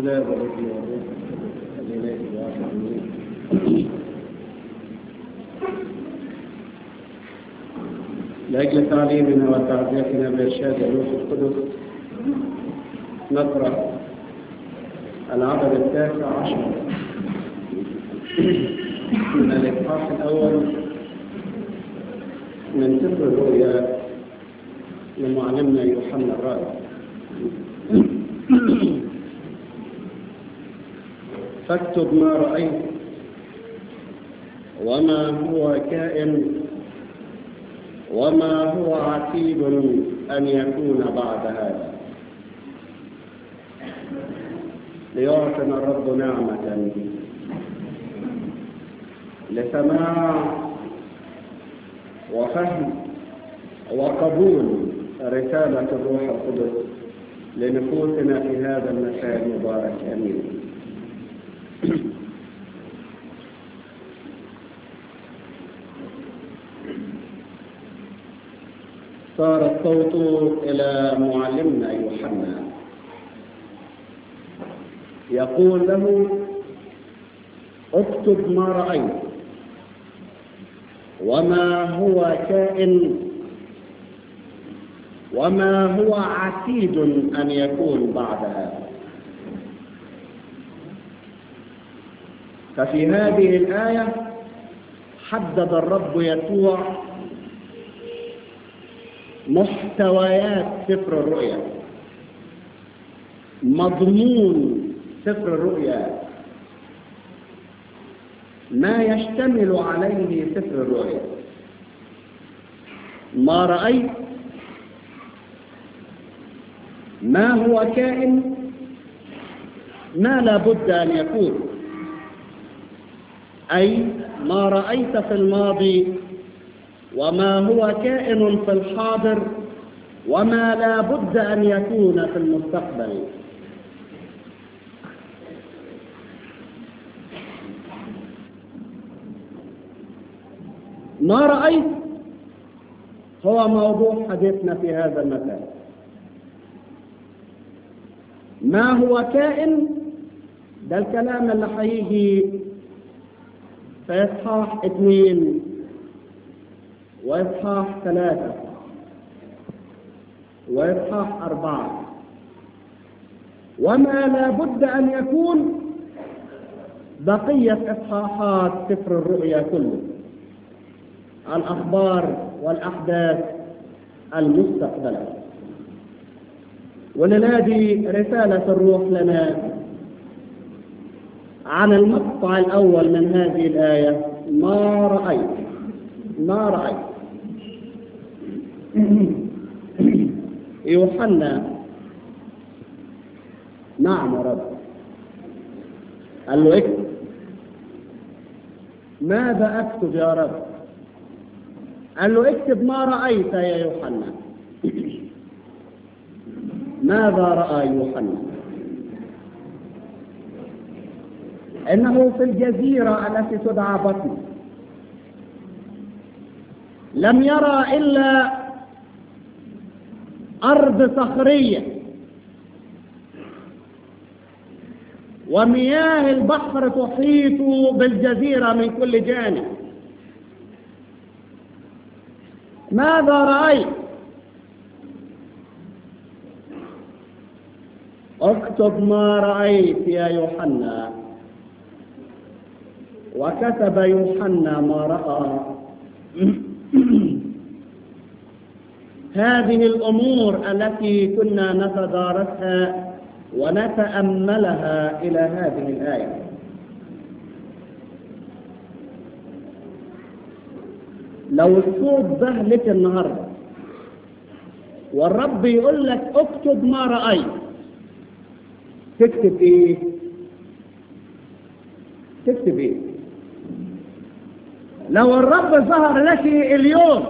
الله والابن والروح الإله الواحد آمين. لأجل تعليمنا وتعزيتنا بإرشاد الروح القدس نقرأ العدد التاسع عشر من الإصحاح الأول من سفر الرؤيا لمعلمنا يوحنا الرائع فاكتب ما رأيت وما هو كائن وما هو عتيد أن يكون بعد هذا ليعطنا الرب نعمة لسماع وفهم وقبول رسالة الروح القدس لنفوسنا في هذا المساء المبارك امين صار الصوت الى معلمنا يوحنا يقول له اكتب ما رايت وما هو كائن وما هو عتيد أن يكون بعد هذا ففي هذه الآية حدد الرب يسوع محتويات سفر الرؤيا مضمون سفر الرؤيا ما يشتمل عليه سفر الرؤيا ما رأيت ما هو كائن ما لا بد أن يكون أي ما رأيت في الماضي وما هو كائن في الحاضر وما لا بد أن يكون في المستقبل ما رأيت هو موضوع حديثنا في هذا المكان ما هو كائن ده الكلام اللي هيجي في إصحاح اثنين وإصحاح ثلاثة وإصحاح أربعة وما لا بد أن يكون بقية إصحاحات سفر الرؤيا كله الأخبار والأحداث المستقبلة وننادي رسالة الروح لنا عن المقطع الأول من هذه الآية ما رأيت ما رأيت يوحنا نعم يا رب قال له اكتب ماذا اكتب يا رب قال له اكتب ما رأيت يا يوحنا ماذا رأى يوحنا إنه في الجزيرة التي تدعى بطن لم يرى إلا أرض صخرية ومياه البحر تحيط بالجزيرة من كل جانب ماذا رأيت اكتب ما رأيت يا يوحنا وكتب يوحنا ما رأى هذه الأمور التي كنا نتدارسها ونتأملها إلى هذه الآية لو الصوت ده لك النهارده والرب يقول لك اكتب ما رأيت تكتب ايه تكتب ايه لو الرب ظهر لك اليوم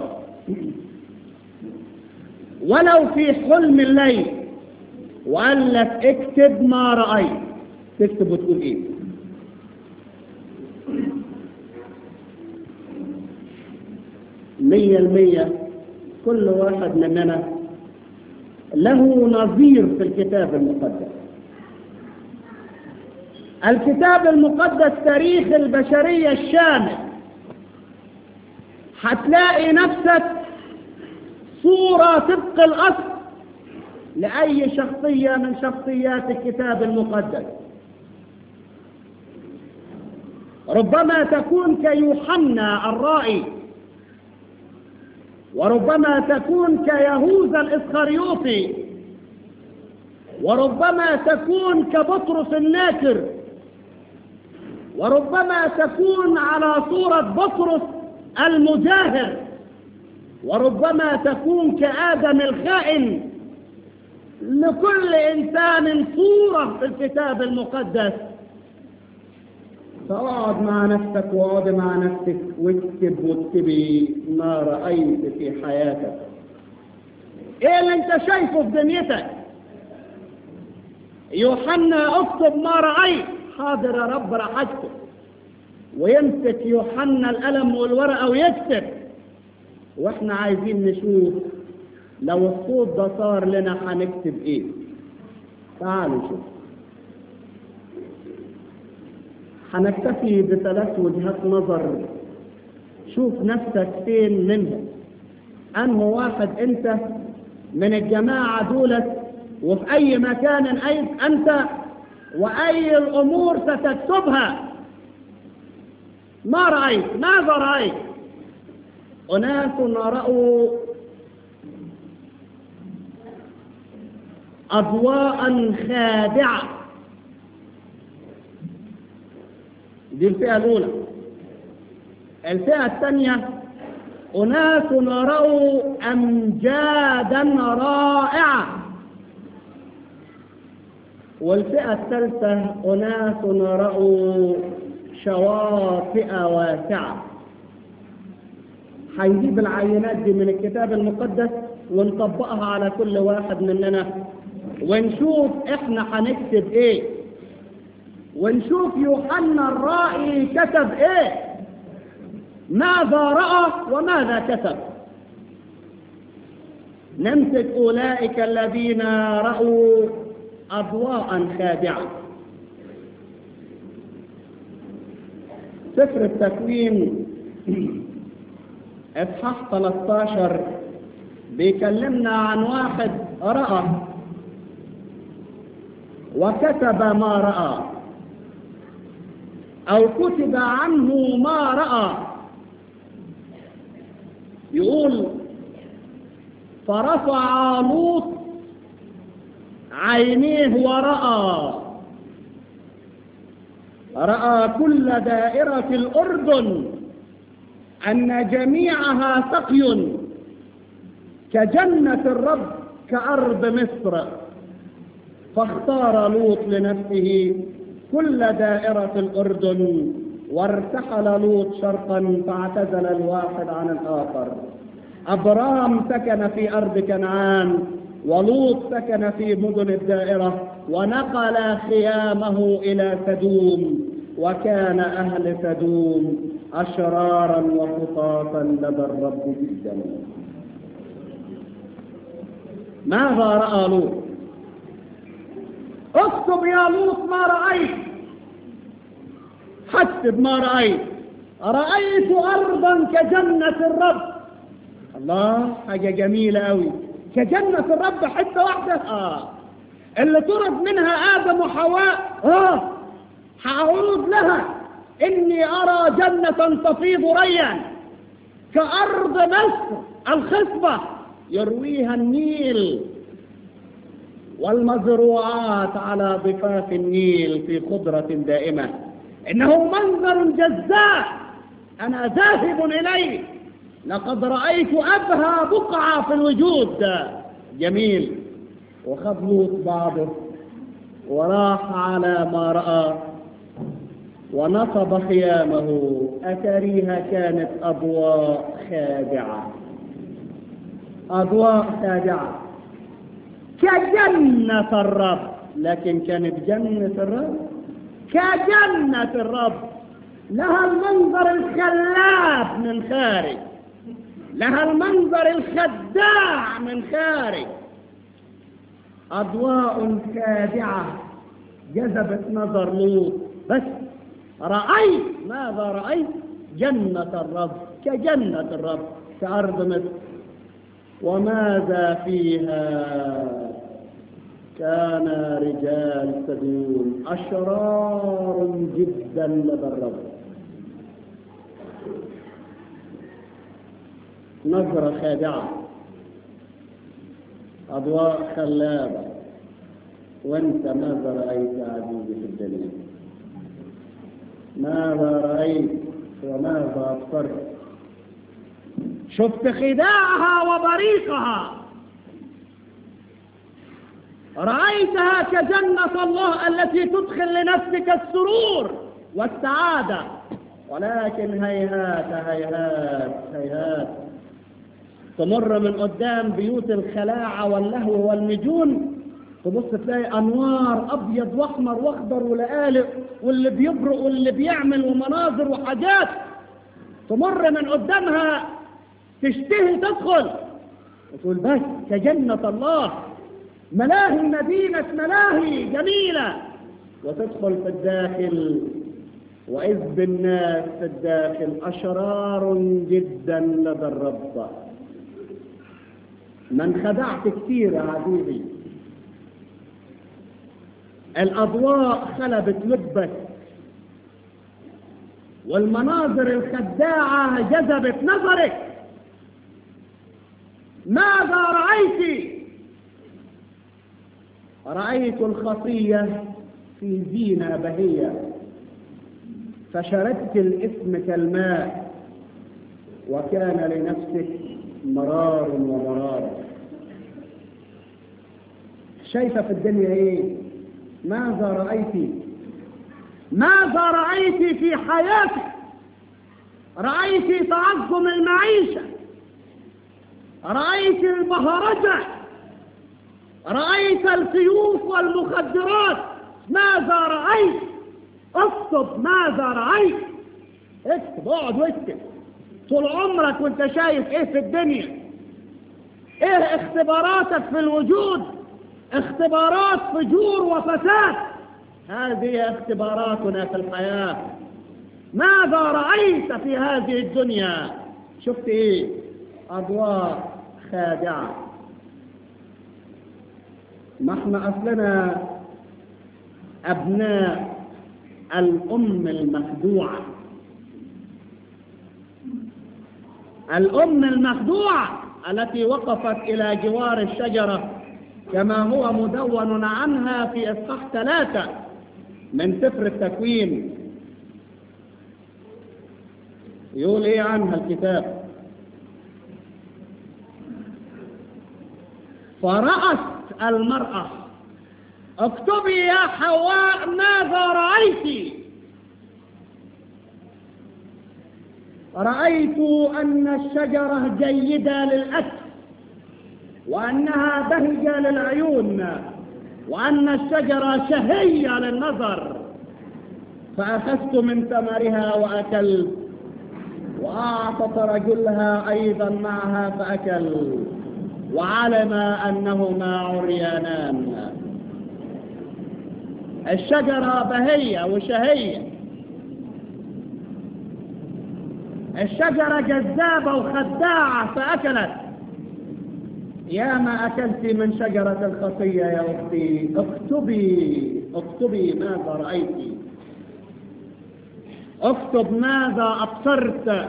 ولو في حلم الليل وقال لك اكتب ما رأيت تكتب وتقول ايه مية المية كل واحد مننا له نظير في الكتاب المقدس الكتاب المقدس تاريخ البشرية الشامل هتلاقي نفسك صورة طبق الأصل لأي شخصية من شخصيات الكتاب المقدس ربما تكون كيوحنا الرائي وربما تكون كيهوذا الإسخريوطي وربما تكون كبطرس الناكر وربما تكون على صورة بطرس المجاهر وربما تكون كآدم الخائن لكل إنسان صورة في الكتاب المقدس فاقعد مع نفسك واقعد مع نفسك واكتب واكتبي ما رأيت في حياتك ايه اللي انت شايفه في دنيتك يوحنا اكتب ما رأيت حاضر يا رب راح اكتب ويمسك يوحنا القلم والورقة ويكتب واحنا عايزين نشوف لو الصوت ده صار لنا هنكتب ايه تعالوا شوف هنكتفي بثلاث وجهات نظر شوف نفسك فين منهم انه واحد انت من الجماعة دولت وفي اي مكان اي انت واي الامور ستكتبها ما رأيت ماذا رأيت أناس رأوا أضواء خادعة دي الفئة الأولى الفئة الثانية أناس رأوا أمجادا رائعة والفئة الثالثة أناس رأوا شواطئ واسعة هنجيب العينات دي من الكتاب المقدس ونطبقها على كل واحد مننا ونشوف احنا هنكتب ايه ونشوف يوحنا الرائي كتب ايه ماذا رأى وماذا كتب نمسك أولئك الذين رأوا أضواء خادعة سفر التكوين اصحاح 13 بيكلمنا عن واحد رأى وكتب ما رأى أو كتب عنه ما رأى يقول فرفع لوط عينيه ورأى رأى كل دائرة الأردن أن جميعها سقي كجنة الرب كأرض مصر فاختار لوط لنفسه كل دائرة الأردن وارتحل لوط شرقا فاعتزل الواحد عن الآخر أبرام سكن في أرض كنعان ولوط سكن في مدن الدائرة ونقل خيامه إلى سدوم وكان أهل سدوم أشرارا وخطاطا لدى الرب جدا ماذا رأى لوط اكتب يا لوط ما رأيت حسب ما رأيت رأيت أرضا كجنة الرب الله حاجة جميلة أوي كجنة الرب حتة واحدة آه اللي طرد منها آدم وحواء آه هعود لها إني أرى جنة تفيض ريا كأرض مصر الخصبة يرويها النيل والمزروعات على ضفاف النيل في خضرة دائمة إنه منظر جذاب أنا ذاهب إليه لقد رأيت أبهى بقعة في الوجود جميل وخذ لوط بعضه وراح على ما رأى ونصب خيامه أثريها كانت أضواء خادعة أضواء خادعة كجنة الرب لكن كانت جنة الرب كجنة الرب لها المنظر الخلاب من خارج لها المنظر الخداع من خارج أضواء خادعة جذبت نظر لوط بس رأيت ماذا رأيت جنة الرب كجنة الرب كأرض مصر وماذا فيها كان رجال سبيل أشرار جدا لدى الرب نظرة خادعة أضواء خلابة وانت ماذا رأيت عزيزي في الدنيا ماذا رأيت وماذا أبصرت شفت خداعها وبريقها رأيتها كجنة الله التي تدخل لنفسك السرور والسعادة ولكن هيهات هيهات هيهات تمر من قدام بيوت الخلاعة واللهو والمجون تبص تلاقي أنوار أبيض وأحمر وأخضر ولقالق واللي بيبرق واللي بيعمل ومناظر وحاجات تمر من قدامها تشتهي تدخل وتقول بس كجنة الله ملاهي مدينة ملاهي جميلة وتدخل في الداخل وإذ بالناس في الداخل أشرار جدا لدى الرب من خدعت كثير يا عزيزي الأضواء خلبت لبك والمناظر الخداعة جذبت نظرك ماذا رأيت رأيت الخطية في زينة بهية فشربت الإثم كالماء وكان لنفسك مرار ومرار شايفة في الدنيا ايه ماذا رأيت ماذا رأيت في حياتك رأيت تعظم المعيشة رأيت البهرجة رأيت السيوف والمخدرات ماذا رأيت اكتب ماذا رأيت اكتب اقعد واكتب طول عمرك وانت شايف ايه في الدنيا ايه اختباراتك في الوجود اختبارات فجور وفساد هذه اختباراتنا في الحياة ماذا رأيت في هذه الدنيا شفت ايه أضواء خادعة ما احنا أصلنا أبناء الأم المخدوعة الأم المخدوعة التي وقفت إلى جوار الشجرة كما هو مدون عنها في إصحاح ثلاثة من سفر التكوين يقول إيه عنها الكتاب فرأت المرأة اكتبي يا حواء ماذا رأيت رأيت أن الشجرة جيدة للأكل وأنها بهجة للعيون وأن الشجرة شهية للنظر فأخذت من ثمرها وأكلت وأعطت رجلها أيضا معها فأكل وعلم أنهما عريانان الشجرة بهية وشهية الشجرة جذابة وخداعة فأكلت يا ما أكلت من شجرة الخطية يا أختي اكتبي اكتبي ماذا رأيت اكتب ماذا أبصرت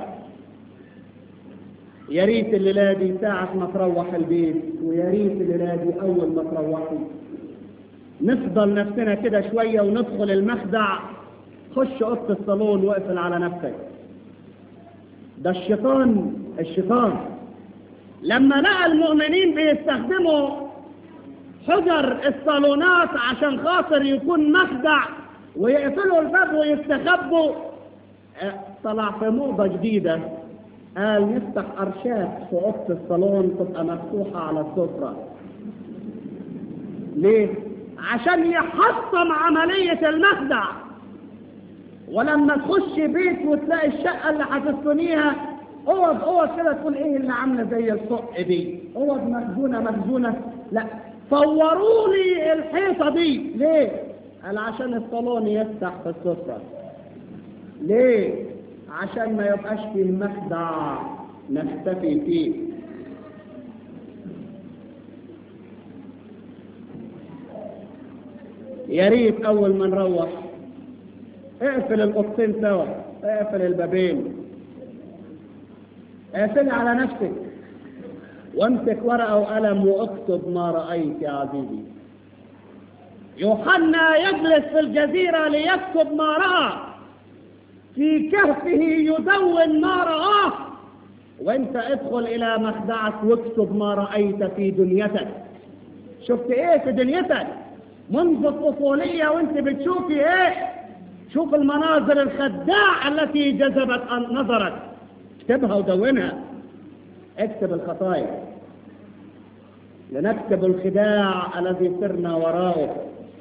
يا ريت الليلة دي ساعة ما تروح البيت ويا ريت الليلة دي أول ما تروحي نفضل نفسنا كده شوية وندخل المخدع خش أوضة الصالون واقفل على نفسك ده الشيطان الشيطان لما لقى المؤمنين بيستخدموا حجر الصالونات عشان خاطر يكون مخدع ويقفلوا الباب ويستخبوا طلع في موضة جديدة قال نفتح أرشات في أوضة الصالون تبقى مفتوحة على السفرة ليه؟ عشان يحطم عملية المخدع ولما تخش بيت وتلاقي الشقة اللي هتسكنيها اوض اوض كده تقول ايه اللي عامله زي الصق دي اوض مخزونه مخزونه لا صوروا لي الحيطه دي ليه قال عشان الصالون يفتح في السفرة ليه عشان ما يبقاش فيه مخدع نختفي فيه يا ريت اول ما نروح اقفل الاوضتين سوا اقفل البابين اقفل على نفسك وامسك ورقه وقلم واكتب ما رايت يا عزيزي يوحنا يجلس في الجزيره ليكتب ما راى في كهفه يدون ما رآه وانت ادخل الى مخدعك واكتب ما رأيت في دنيتك شفت ايه في دنيتك منذ الطفولية وانت بتشوفي ايه شوف المناظر الخداعة التي جذبت نظرك اكتبها ودونها اكتب الخطايا لنكتب الخداع الذي سرنا وراءه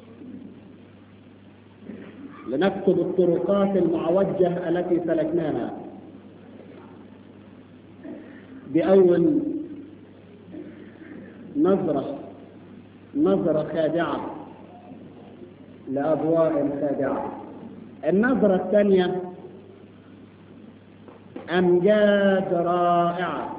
لنكتب الطرقات المعوجة التي سلكناها بأول نظرة نظرة خادعة لأضواء خادعة النظرة الثانية أمجاد رائعة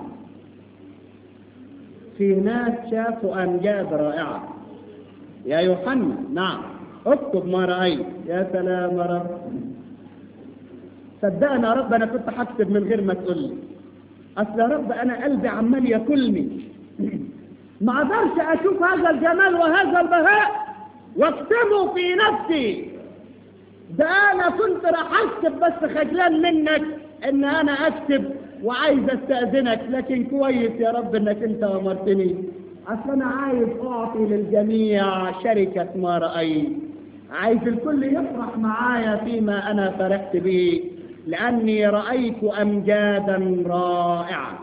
في ناس شافوا أمجاد رائعة يا يوحنا نعم اكتب ما رأيت يا سلام يا رب صدقنا يا رب أنا كنت هكتب من غير ما تقول لي أصل يا رب أنا قلبي عمال ياكلني ما أقدرش أشوف هذا الجمال وهذا البهاء واكتبه في نفسي ده أنا كنت راح أكتب بس خجلان منك إن أنا أكتب وعايز أستأذنك لكن كويس يا رب إنك أنت أمرتني أصل أنا عايز أعطي للجميع شركة ما رأيت عايز الكل يفرح معايا فيما أنا فرحت به لأني رأيت أمجادا رائعة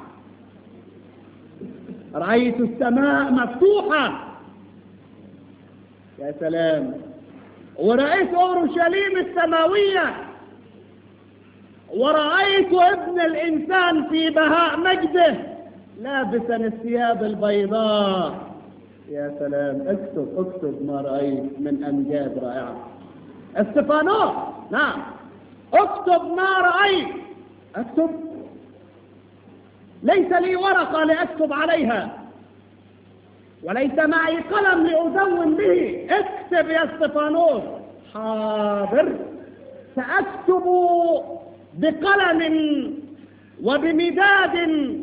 رأيت السماء مفتوحة يا سلام ورأيت أورشليم السماوية ورأيت ابن الإنسان في بهاء مجده لابسا الثياب البيضاء يا سلام اكتب اكتب ما رأيت من أمجاد رائعة استفانوس نعم اكتب ما رأيت اكتب ليس لي ورقة لأكتب عليها وليس معي قلم لأدون به اكتب يا استفانوس حاضر سأكتب بقلم وبمداد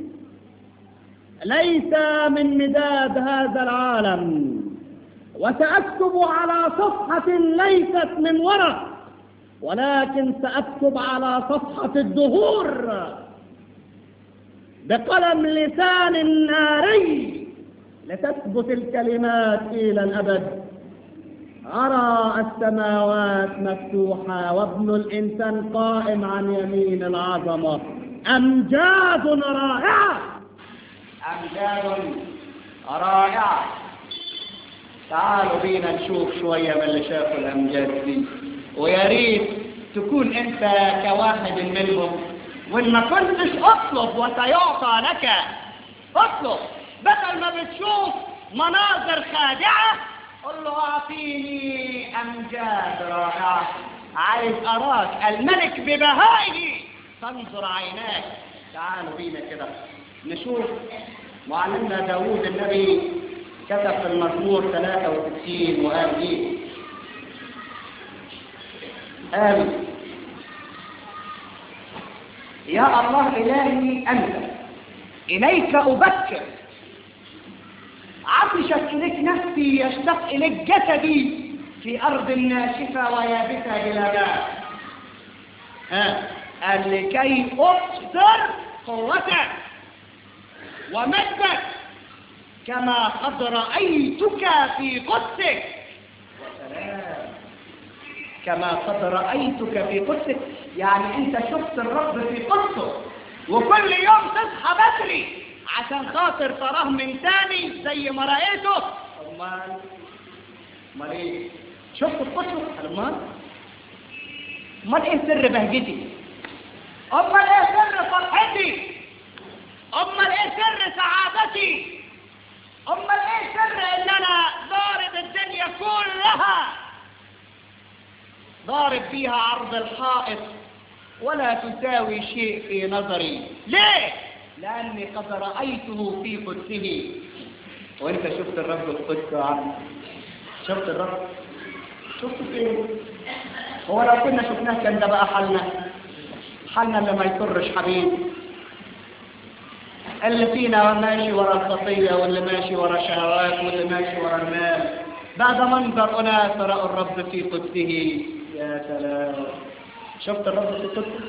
ليس من مداد هذا العالم وسأكتب على صفحة ليست من ورق ولكن سأكتب على صفحة الدهور بقلم لسان ناري لتثبت الكلمات إلى الأبد أرى السماوات مفتوحة وابن الإنسان قائم عن يمين العظمة أمجاد رائعة أمجاد رائعة تعالوا بينا نشوف شوية من اللي شافوا الأمجاد دي ويا ريت تكون أنت كواحد منهم وإن ما كنتش اطلب وسيعطى لك اطلب بدل ما بتشوف مناظر خادعة قل له أعطيني أمجاد رائعة عايز أراك الملك ببهائه تنظر عيناك تعالوا بينا كده نشوف معلمنا داوود النبي كتب في المزمور 63 وقال ايه قال يا الله إلهي أنت إليك أبكر عطشت إليك نفسي يشتاق إليك جسدي في أرض ناشفة ويابسة بلا ماء ها قال لكي أبصر قوتك ومجدك كما قد رأيتك في قدسك وسلام كما قد رأيتك في قدسك يعني انت شفت الرب في قدسه وكل يوم تصحى بدري عشان خاطر تراه من تاني زي ما رأيته امال امال ايه شفت في قدسه امال امال ايه سر بهجتي امال ايه سر فرحتي امال ايه سر سعادتي امال ايه سر ان انا ضارب الدنيا كلها ضارب فيها عرض الحائط ولا تساوي شيء في نظري ليه لاني قد رايته في قدسه وانت شفت الرب القدس يا عم شفت الرب شفت فين هو لو كنا شفناه كان ده بقى حالنا حالنا اللي ما يضرش حبيبي اللي فينا ماشي ورا الخطية واللي ماشي ورا شهوات واللي ماشي ورا المال بعد منظر أناس رأوا الرب في قدسه يا سلام شفت الرب في قدسه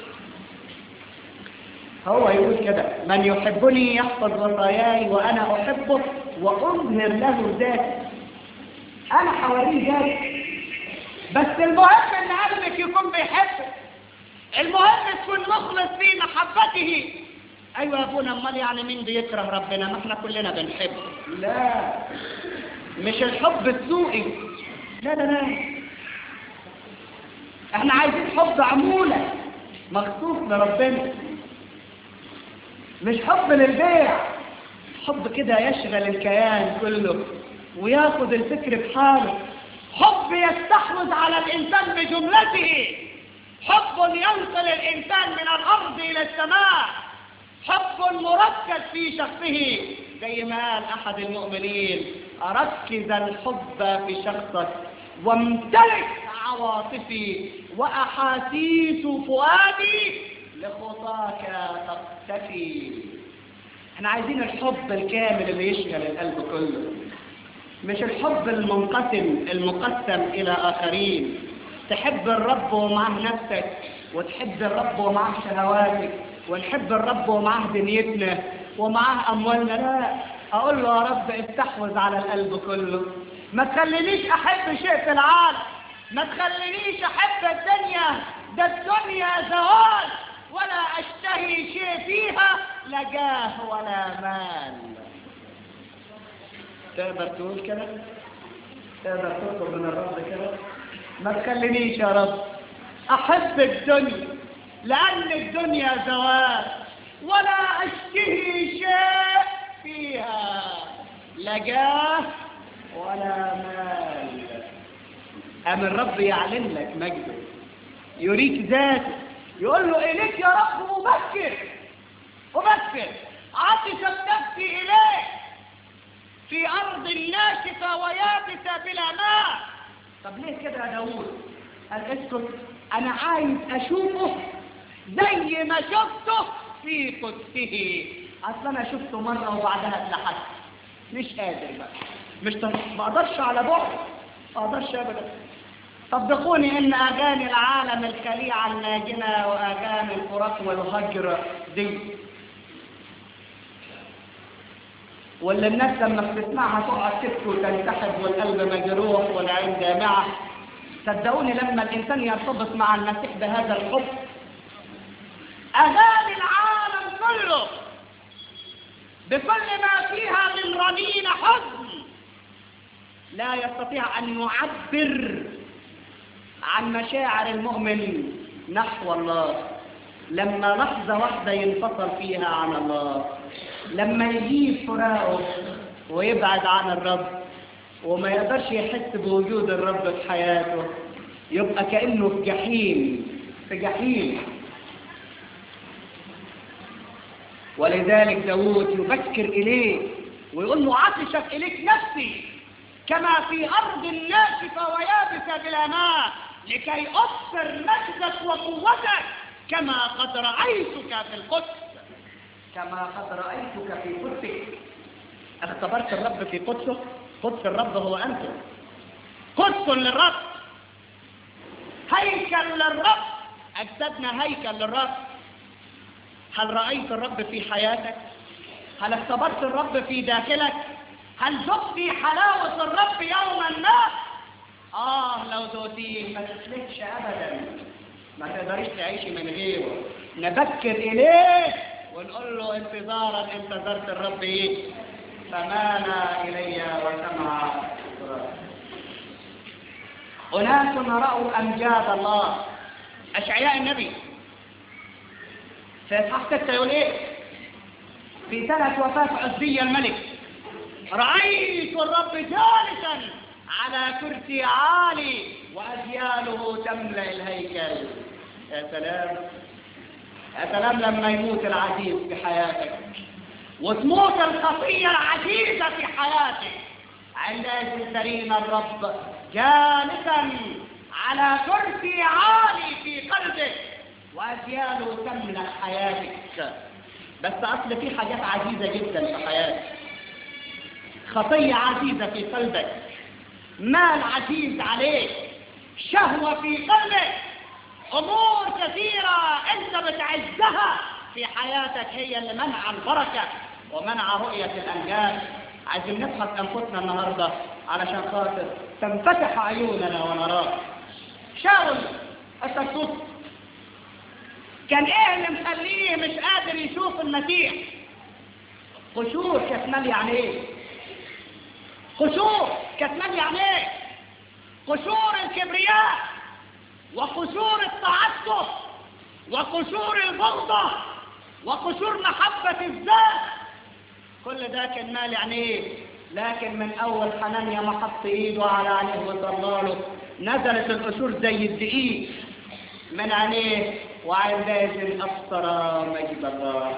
هو يقول كده من يحبني يحفظ وصاياي وأنا أحبه وأظهر له ذاتي أنا حواليه ذاتي بس المهم إن قلبك يكون بيحبك المهم تكون مخلص في محبته ايوه يا ابونا امال يعني مين بيكره ربنا ما احنا كلنا بنحبه لا مش الحب السوقي لا لا لا احنا عايزين حب عمولة مخصوص لربنا مش حب للبيع حب كده يشغل الكيان كله وياخد الفكر بحاله حب يستحوذ على الانسان بجملته حب ينقل الانسان من الارض الى السماء حب مركز في شخصه زي ما قال احد المؤمنين اركز الحب في شخصك وامتلك عواطفي واحاسيس فؤادي لخطاك تقتفي احنا عايزين الحب الكامل اللي يشغل القلب كله مش الحب المنقسم المقسم الى اخرين تحب الرب ومعه نفسك وتحب الرب ومعه شهواتك ونحب الرب ومعه دنيتنا ومعه اموالنا لا اقول له يا رب استحوذ على القلب كله ما تخلينيش احب شيء في العالم ما تخلينيش احب الدنيا ده الدنيا زوال ولا اشتهي شيء فيها لا جاه ولا مال تقدر تقول كده تقدر تطلب من الرب كده ما تخلينيش يا رب احب الدنيا لان الدنيا زوال ولا اشتهي شيء فيها لا جاه ولا مال أم الرب يعلن لك مجده يريك ذاته يقول له إليك يا رب مبكر مبكر عطشت نفسي إليك في أرض ناشفة ويابسة بلا ماء طب ليه كده يا داوود قال اسكت أنا عايز أشوفه زي ما شفته في قدسه أصل أنا شفته مرة وبعدها اتلحقت مش قادر بقى مش ط... ما اقدرش على بعد ما اقدرش ابدا صدقوني ان اغاني العالم الخليعه الناجنه واغاني الفراق والهجر دي واللي الناس لما بتسمعها تقعد تبكي وتنتحب والقلب مجروح والعين دامعه صدقوني لما الانسان يرتبط مع المسيح بهذا الحب اغاني العالم كله بكل ما فيها من رنين حزن لا يستطيع أن يعبر عن مشاعر المؤمن نحو الله لما لحظة واحدة ينفصل فيها عن الله لما يجيب فراقه ويبعد عن الرب وما يقدرش يحس بوجود الرب في حياته يبقى كأنه في جحيم في جحيم ولذلك داود يبكر إليه ويقول له عطشت إليك نفسي كما في أرض ناشفة ويابسة بلا ماء لكي أبصر مجدك وقوتك كما قد رأيتك في القدس كما قد رأيتك في قدسك اختبرت الرب في قدسه قدس الرب هو أنت قدس للرب هيكل للرب أجسادنا هيكل للرب هل رأيت الرب في حياتك هل اختبرت الرب في داخلك هل ذقتي حلاوة الرب يوما ما آه لو ذقتيه ما تسلكش أبدا ما تقدريش تعيشي من غيره نبكر إليه ونقول له انتظارا انتظرت الرب إيه فمال إلي وسمع أناس رأوا أمجاد الله أشعياء النبي في إصحاح ستة يقول إيه في سنة وفاة عزية الملك رأيت الرب جالسا على كرسي عالي وأجياله تملأ الهيكل يا سلام يا سلام لما يموت العزيز في حياتك وتموت الخطية العزيزة في حياتك عندئذ ترين الرب جالسا على كرسي عالي في قلبك وأجياله تملأ حياتك بس أصل في حاجات عزيزة جدا في حياتك خطية عزيزة في قلبك مال عزيز عليك شهوة في قلبك أمور كثيرة أنت بتعزها في حياتك هي اللي منع البركة ومنع رؤية الأنجاز عايزين نفحص أنفسنا النهاردة علشان خاطر تنفتح عيوننا ونراه شاول الترسوس كان ايه اللي مخليه مش قادر يشوف المسيح قشور كتمال يعني ايه قشور كتمال يعني ايه قشور الكبرياء وقشور التعصب وقشور البغضة وقشور محبة الذات كل ده كان مال يعني ايه لكن من اول حنانيا ما حط ايده على عليه وصلى نزلت القشور زي الدقيق من عينيه وعندئذ ابصر مجد الله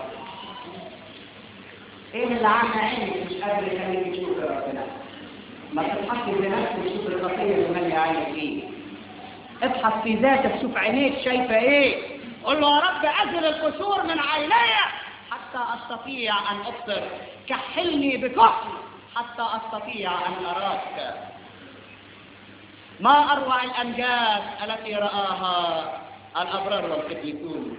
ايه اللي عامل عينك مش قادر يخليك تشوف ربنا ما تضحكش بنفسك تشوف الخطيه اللي ماليه عينك ايه ابحث في ذاتك شوف عينيك شايفه ايه قل له يا رب ازل القشور من عيني حتى استطيع ان ابصر كحلني بكحل حتى استطيع ان اراك ما اروع الانجاز التي راها الابرار والقديسون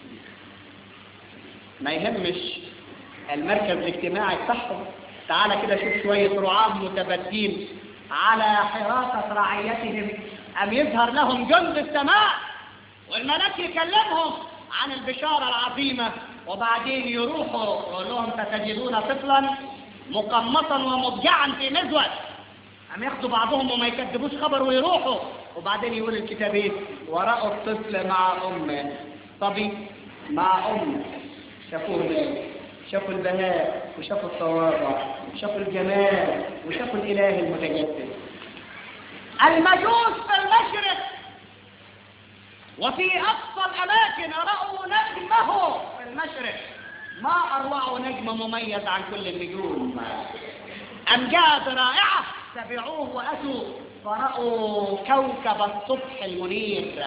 ما يهمش المركز الاجتماعي بتاعهم تعالى كده شوف شويه رعاه متبدين على حراسه رعيتهم ام يظهر لهم جند السماء والملاك يكلمهم عن البشاره العظيمه وبعدين يروحوا يقول لهم ستجدون طفلا مقمصا ومضجعا في مزود أم ياخدوا بعضهم وما يكذبوش خبر ويروحوا وبعدين يقول الكتاب ايه ورأوا الطفل مع أمه طبي مع أمه شافوه شافوا البهاء وشافوا التواضع وشافوا الجمال وشافوا الإله المتجسد المجوس في المشرق وفي أقصى الأماكن رأوا نجمه في المشرق ما أروع نجم مميز عن كل النجوم أمجاد رائعة تبعوه وأتوا فرأوا كوكب الصبح المنير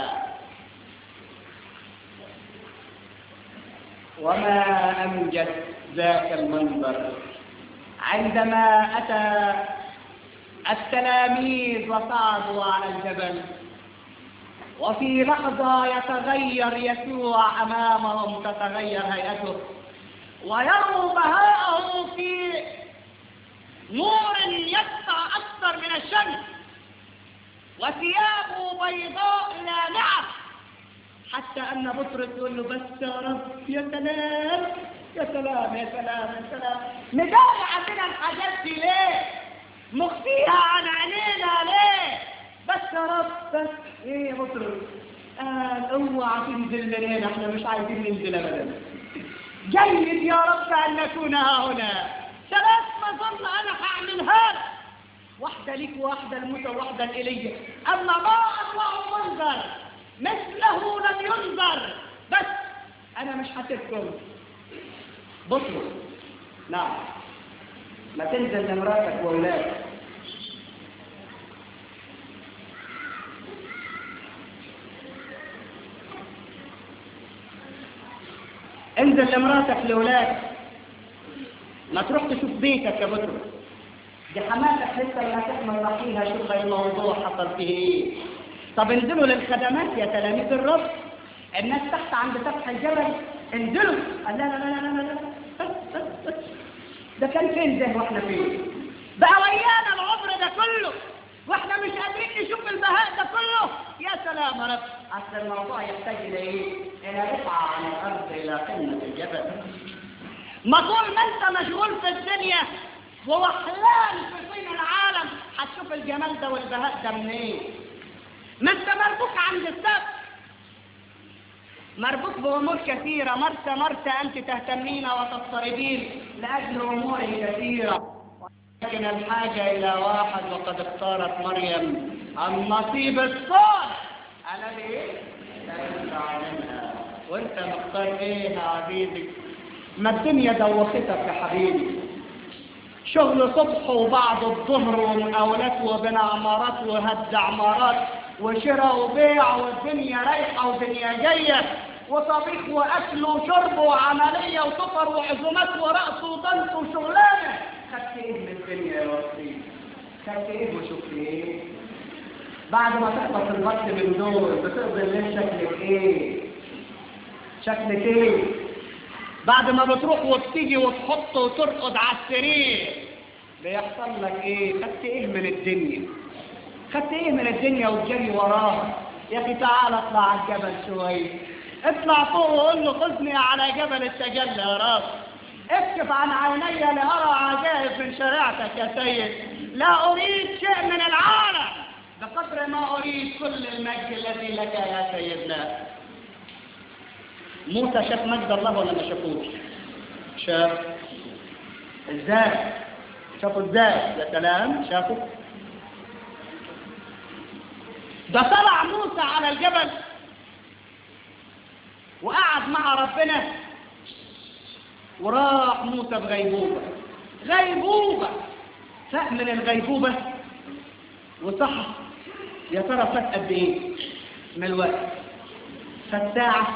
وما أمجد ذاك المنظر عندما أتى التلاميذ وصعدوا على الجبل وفي لحظة يتغير يسوع أمامهم تتغير هيئته ويروا بهاءه في نور يسطع أكثر من الشمس وثيابه بيضاء لامعة حتى أن بطرس يقول له بس يا رب يا سلام يا سلام يا سلام يا سلام مداري عندنا الحاجات دي ليه؟ مخفيها عن عينينا ليه؟ بس يا رب بس ايه يا بطرس؟ قال اوعى تنزل من هنا احنا مش عايزين ننزل ابدا جيد يا رب ان نكون ها هنا ثلاث مظل انا هعملها لك واحدة ليك واحدة لموسى واحدة لإيليا أما ما أروع منظر مثله لم ينظر بس أنا مش هتذكر بطرس نعم ما تنزل لمراتك وأولادك انزل لمراتك لأولادك ما تروح تشوف بيتك يا بطرس دي حماتك لسه لما تحمل رحيها شوف الموضوع حصل فيه ايه طب انزلوا للخدمات يا تلاميذ الرب الناس تحت عند سفح الجبل انزلوا قال لا لا لا لا لا لا بس بس بس ده كان فين ده واحنا فين بقى ويانا العمر ده كله واحنا مش قادرين نشوف البهاء ده كله يا سلام يا رب اصل الموضوع يحتاج الى ايه الى رفعه عن الارض الى قمه الجبل ما طول ما انت مشغول في الدنيا ووحلان في طين العالم هتشوف الجمال ده والبهاء ده منين إيه؟ ما انت مربوط عند السقف مربوط بأمور كثيرة مرت مرت أنت تهتمين وتضطربين لأجل أمور كثيرة لكن الحاجة إلى واحد وقد اختارت مريم النصيب الصالح انا ليه ترجع منها وانت مختار ايه يا حبيبي ما الدنيا دوختك يا حبيبي شغل صبح وبعد الظهر ومقاولات وبين عمارات وهد عمارات وشراء وبيع والدنيا رايحة ودنيا جاية وطبيخ وأكل وشرب وعملية وسفر وعزومات ورقص ودنس وشغلانة خدت ايه من الدنيا يا وصي خدت ايه وشفت ايه بعد ما تخلص الوقت من دول بتقضي الليل شكلك ايه شكلك ايه بعد ما بتروح وبتيجي وتحط وترقد على السرير بيحصل لك ايه خدت ايه من الدنيا خدت ايه من الدنيا وتجري وراها يا اخي تعال اطلع على الجبل شويه اطلع فوق وقول له خذني على جبل التجلى يا راس اكشف عن عيني لأرى عجائب من شريعتك يا سيد لا أريد شيء من العالم بقدر ما أريد كل المجد الذي لك يا سيدنا موسى شاف مجد الله ولا ما شافوش شاف ازاي شافوا ازاي يا سلام شافوا ده طلع موسى على الجبل وقعد مع ربنا وراح موسى بغيبوبة غيبوبة فاق من الغيبوبة وصحى يا ترى فات قد ايه من الوقت فات ساعة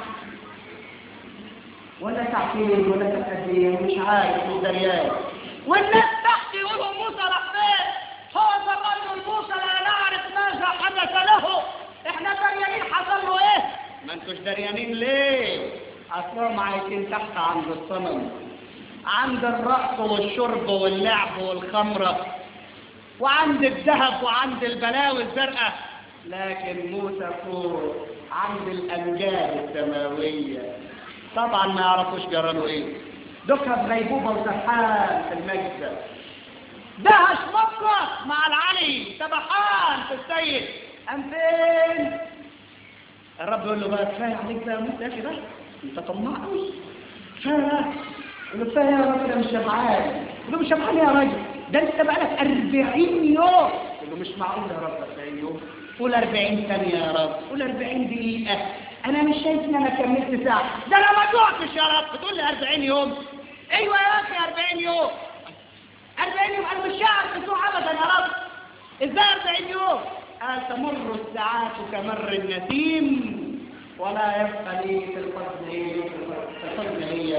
ولا ساعتين ولا فات قد ايه مش عارف مش دريان والناس تحت يقولوا موسى راح فين هذا الرجل موسى لا نعرف ماذا حدث له احنا دريانين حصل له ايه ما انتوش دريانين ليه اصلهم عايشين تحت عند الصنم عند الرقص والشرب واللعب والخمرة وعند الذهب وعند البلاوي الزرقاء لكن موسى فوق عند الأمجاد السماوية طبعا ما يعرفوش جراله ايه دكها بغيبوبة وسرحان في المجد دهش بكرة مع العلي سبحان في السيد أم فين الرب يقول له بقى كفاية عليك بقى موسى يا أخي بقى أنت طماع قوي كفاية بقى يقول له كفاية يا راجل أنا مش شبعان يقول له مش شبعان يا راجل ده أنت بقالك 40 يوم يقول له مش معقول يا رب 40 يوم قول 40 ثانية يا رب قول 40 دقيقة أنا مش شايف إن أنا كملت ساعة ده أنا ما جوعتش يا رب تقول لي 40 يوم أيوة يا أخي 40 يوم 40 يوم أنا مش شاعر بسوء أبدا يا رب إزاي 40 يوم قال تمر الساعات كمر النسيم ولا يبقى لي في الحزن في الحزن هي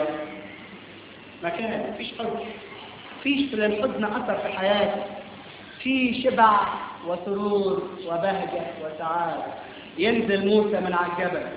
مكان مفيش حزن فيش في الحزن أثر في حياتي في شبع وسرور وبهجة وسعادة ينزل موسى من على الجبل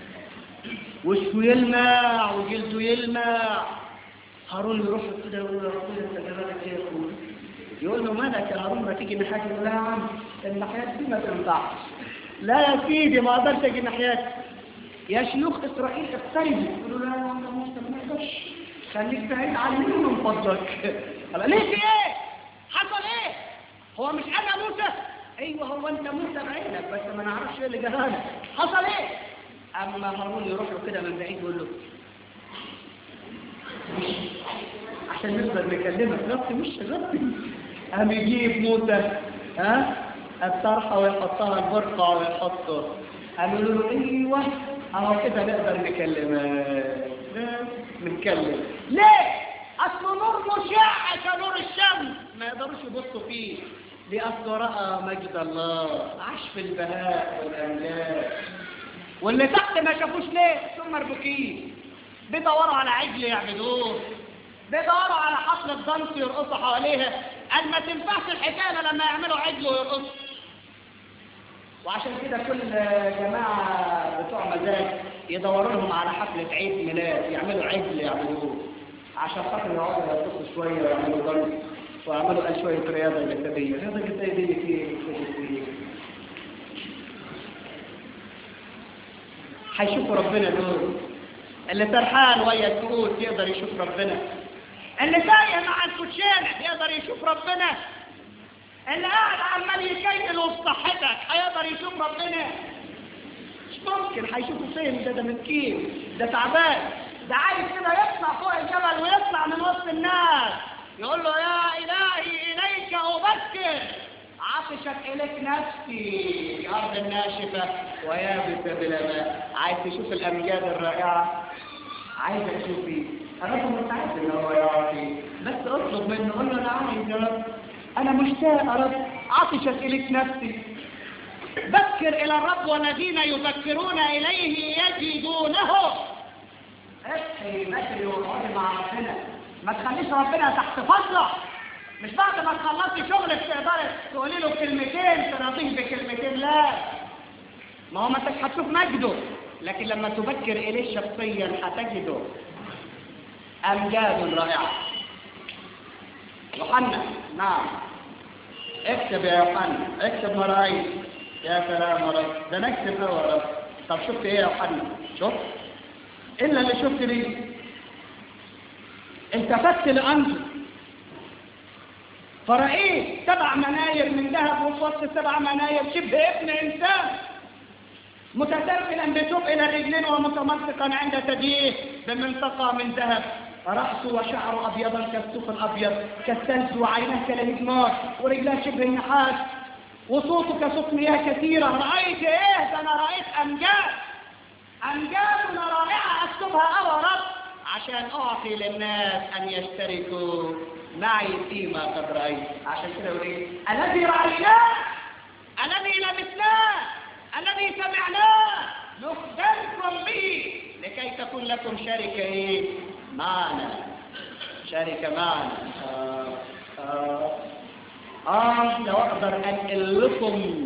وشه يلمع وجلده يلمع هارون يروح كده يقول له يا رسول انت جمالك ايه يا اخويا يقول له مالك يا هارون ما تيجي ناحيتي يقول لا يا عم الناحيات دي ما تنفعش لا يا سيدي ما اقدرش اجي ناحيتي يا شيوخ اسرائيل اقتربوا يقولوا لا يا عم موسى ما نقدرش خليك بعيد عننا من فضلك قال ليه في ايه حصل ايه هو مش انا موسى ايوه هو انت موسى بعينك بس ما نعرفش ايه اللي جرانا حصل ايه اما هارون يروح له كده من بعيد يقول له عشان نقدر نكلمك غطي وش غطي قام يجيب موسى ها الطرحه ويحطها البرقع ويحطه قام يقول له ايوه اهو كده نقدر نكلمك نتكلم ليه اصل نور مشع كنور الشمس ما يقدروش يبصوا فيه لأصله رأى مجد الله عاش في البهاء والأمجاد واللي تحت ما شافوش ليه ثم مربوكين بيدوروا على عجل يعبدوه بيدوروا على حفلة ضنس يرقصوا حواليها قال ما تنفعش الحكاية لما يعملوا عجل ويرقصوا وعشان كده كل جماعة بتوع مزاج يدوروا لهم على حفلة عيد ميلاد يعملوا عجل يعملوه عشان خاطر يقعدوا يرقصوا شوية ويعملوا ضنس وعملوا قال شوية رياضة جسدية رياضة جسدية كتير كتير هيشوفوا ربنا دول اللي سرحان ويا الكؤوس يقدر يشوف ربنا اللي تايه مع الكوتشينة يقدر يشوف ربنا اللي قاعد عمال يكيل وسط صحتك هيقدر يشوف ربنا مش ممكن هيشوفوا فين ده ده مسكين ده تعبان ده عايز كده يطلع فوق الجبل ويطلع من وسط الناس يقول له يا إلهي إليك أبكر عطشت إليك نفسي أرض الناشفة ويابسة بلا ماء عايز تشوف الأمجاد الرائعة عايز تشوفي الرب مستعد إن هو يعطي بس اطلب منه قول له أنا عايز يا رب أنا مشتاق يا رب عطشت إليك نفسي بكر إلى الرب والذين يبكرون إليه يجدونه اصحي بدري واقعدي مع ربنا ما تخليش ربنا تحت فصلة مش بعد ما تخلصي شغلك تقدري تقولي له كلمتين تراضيه بكلمتين لا ما هو ما انتش هتشوف مجده لكن لما تبكر اليه شخصيا هتجده امجاد رائعه يوحنا نعم اكتب يا يوحنا اكتب ما رايت يا سلام يا رب ده انا اكتب هو يا رب طب شفت ايه يا يوحنا شفت الا اللي شفت ليه التفت لانظر فرأيت سبع مناير من ذهب وفي وسط السبع مناير شبه ابن إنسان متسلسلا بثوب إلى الرجلين ومتمسكا عند ثدييه بمنطقة من ذهب رأسه وشعره أبيضا كالسوق الأبيض كالثلج وعيناه كالمجمار ورجلاه شبه النحاس وصوته كصوت مياه كثيرة رأيت إيه ده أنا رأيت أمجاد أمجاد رائعة أكتبها أو رب عشان أعطي للناس أن يشتركوا معي فيما قد رأيت عشان كده يقول إيه الذي رأيناه الذي لمسناه الذي سمعناه نخبركم به لكي تكون لكم شركة إيه معنا شركة معنا آه آه آه لو أقدر أنقل لكم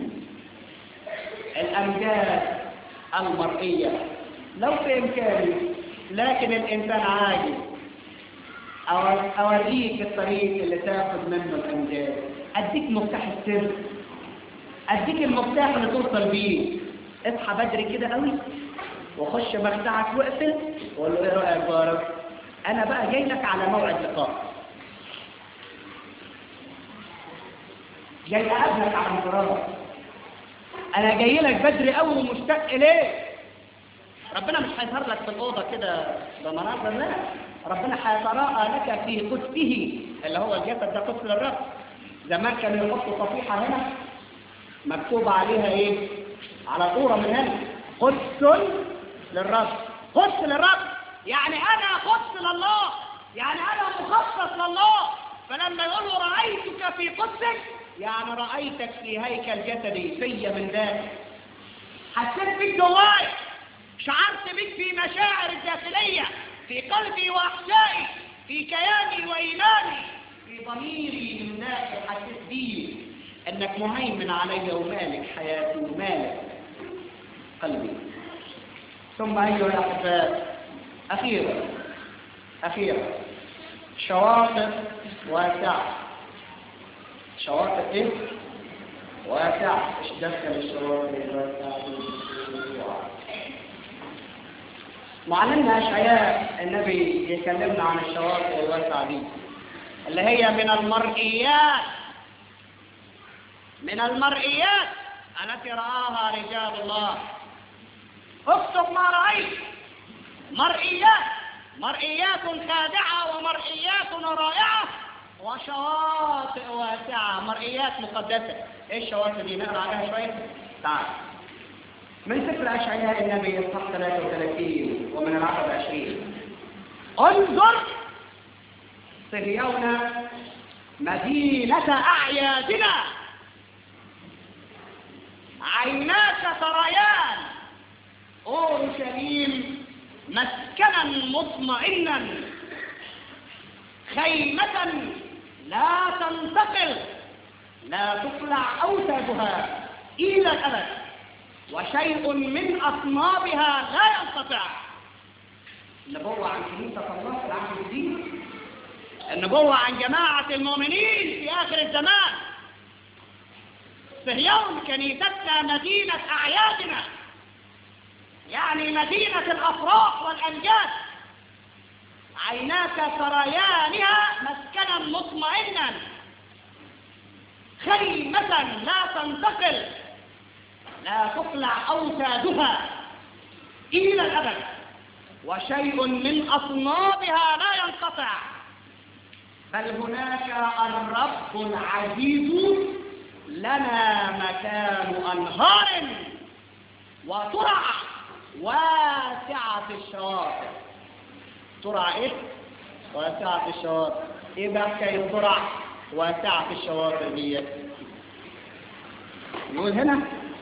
الأمجاد المرئية لو في إمكاني لكن الإنسان عاجز أوريك الطريق اللي تاخد منه الأمجاد أديك مفتاح السر أديك المفتاح اللي توصل بيه اصحى بدري كده قوي وخش مخدعك واقفل وقول له ايه رأيك يا رب أنا بقى جاي لك على موعد لقاء جاي أقابلك على انفراد أنا جاي لك بدري قوي ومشتاق إليك ربنا مش هيظهر لك في الأوضة كده بمناظر لا ربنا هيتراءى لك في قدسه اللي هو الجسد ده قدس للرب زمان كانوا يحطوا صفيحة هنا مكتوب عليها ايه على طورة من هنا قدس للرب قدس للرب يعني انا قدس لله يعني انا مخصص لله فلما يقولوا رأيتك في قدسك يعني رأيتك في هيكل جسدي في من ذلك حسيت بيك جواي شعرت بك في مشاعر الداخلية في قلبي وأحشائي في كياني وإيماني في ضميري من داخل حسيت بيه أنك مهيمن علي ومالك حياتي ومالك قلبي ثم أيها الأحباء أخيرا أخيرا شواطئ واسعة شواطئ إيه؟ واسعة إيش دخل الشواطئ الواسعة معلمنا أشعياء النبي يكلمنا عن الشواطئ الواسعة دي اللي هي من المرئيات من المرئيات التي رآها رجال الله اكتب ما رأيت مرئيات مرئيات خادعة ومرئيات رائعة وشواطئ واسعة مرئيات مقدسة ايه الشواطئ دي نقرأ عليها شوية تعال من سفر أشعياء النبي الصح 33 ومن العدد 20 انظر صهيون مدينة أعيادنا عيناك تريان أورشليم مسكنا مطمئنا خيمة لا تنتقل لا تقلع أوتادها إلى الأبد وشيء من أصنابها لا ينقطع النبوة عن كنيسة الله في العهد الجديد النبوة عن جماعة المؤمنين في آخر الزمان صهيون كنيستنا مدينة أعيادنا يعني مدينة الأفراح والأمجاد عيناك سريانها مسكنا مطمئنا خيمة لا تنتقل لا تقلع أوتادها إلى الأبد وشيء من أصنابها لا ينقطع بل هناك الرب العزيز لنا مكان أنهار وترع واسعة الشواطئ ترع إيه؟ واسعة الشواطئ إيه بقى حكاية ترع واسعة الشواطئ دي يقول هنا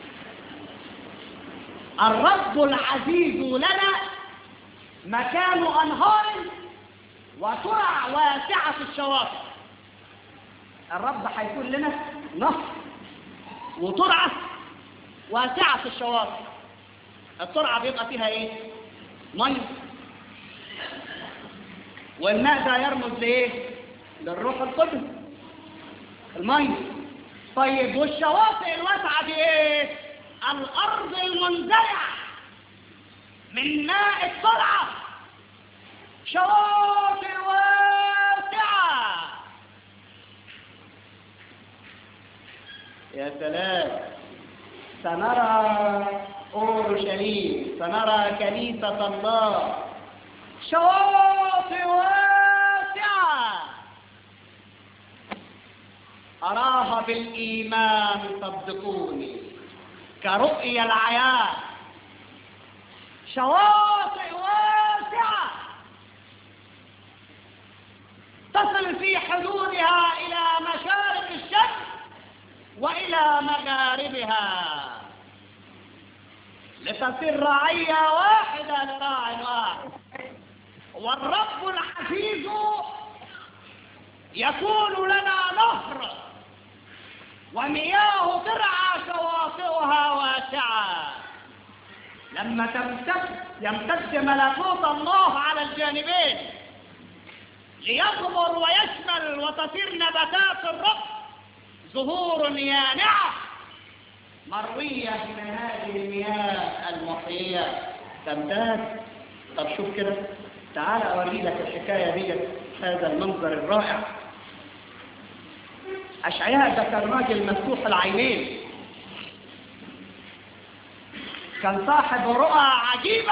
الرب العزيز لنا مكان أنهار وترع واسعة الشواطئ الرب هيكون لنا نهر وترعة واسعة الشواطئ الترعة بيبقى فيها ايه مية والماء ده يرمز لايه للروح القدس المية طيب والشواطئ الواسعة دي ايه الارض المنزرعة من ماء الترعة شواطئ واسعة يا سلام سنرى أورشليم سنرى كنيسة الله شواطئ واسعة أراها بالإيمان صدقوني كرؤيا العيان شواطئ واسعة تصل في حدودها إلى مشارق الشمس وإلى مغاربها لتصير رعية واحدة لراع واحد والرب الحفيظ يكون لنا نهر ومياه ترعى شواطئها واسعة لما تمتد يمتد ملكوت الله على الجانبين ليغمر ويشمل وتصير نباتات الرب زهور يانعة مروية من هذه المياه المحيية تمتاز طب شوف كده تعال أوري لك الحكاية دي هذا المنظر الرائع أشعياء ده كان راجل مفتوح العينين كان صاحب رؤى عجيبة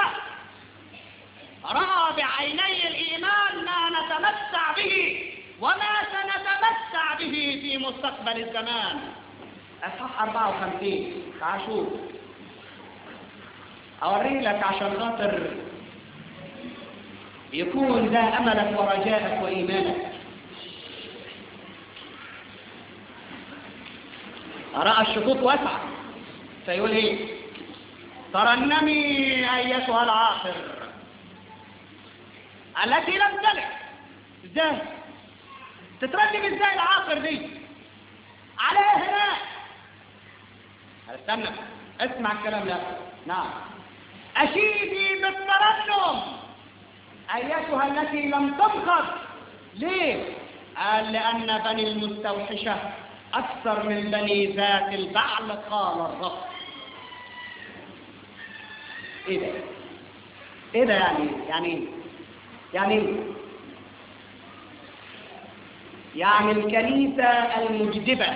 رأى بعيني الإيمان ما نتمتع به وما سنتمتع به في مستقبل الزمان اصحاح 54 تعال شوف اوري لك عشان خاطر يكون ده املك ورجائك وايمانك راى الشقوق واسعه فيقول ايه ترنمي ايتها العاقر التي لم تلد ازاي تترنم ازاي العاقر دي عليها هناك استنى اسمع الكلام ده نعم أشيدي بالترنم أيتها التي لم تبخر ليه؟ قال لأن بني المستوحشة أكثر من بني ذات البعل قال الرب إيه ده؟ إيه ده يعني؟ يعني إيه؟ يعني إيه؟ يعني الكنيسة المجدبة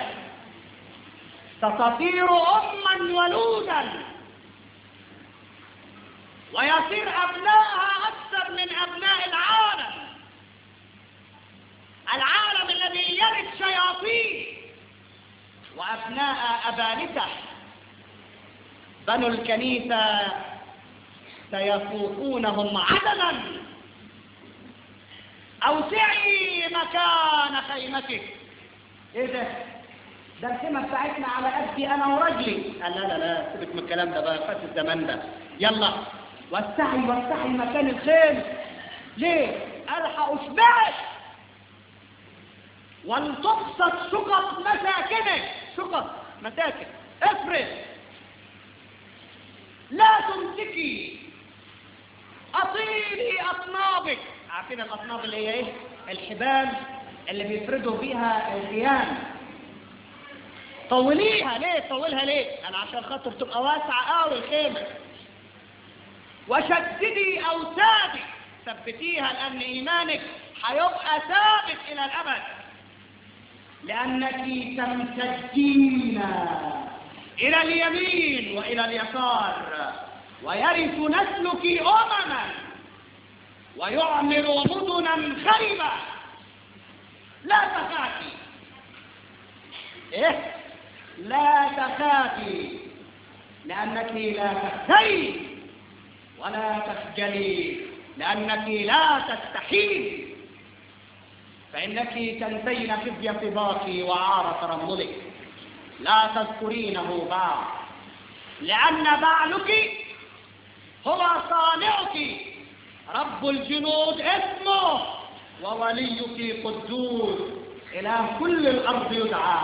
ستطير أما ولودا ويصير أبنائها أكثر من أبناء العالم العالم الذي يلد شياطين وأبناء أبانته بنو الكنيسة سيفوقونهم عدلا أوسعي مكان خيمتك إيه ده؟ ده الخيمة بتاعتنا على قدي أنا ورجلي قال لا لا لا سيبك من الكلام ده بقى فات الزمان ده يلا وسعي وسعي مكان الخيم ليه؟ ألحق أشبعك ولتبسط شقق مساكنك شقق مساكن افرد لا تمسكي أطيلي أطنابك عارفين الأطناب اللي هي إيه؟ الحبال اللي بيفردوا بيها الخيام طوليها ليه طولها ليه انا عشان خاطر تبقى واسعه قوي الخيمه وشددي اوتادك ثبتيها لان ايمانك هيبقى ثابت الى الابد لانك تمتدين الى اليمين والى اليسار ويرث نسلك امما ويعمر مدنا خربه لا تخافي ايه لا تخافي لأنك لا تخزي ولا تخجلي لأنك لا تستحيل فإنك تنسين خزي طباك وعار ترملك لا تذكرينه بعد لأن بعلك هو صانعك رب الجنود اسمه ووليك قدوس إلى كل الأرض يدعى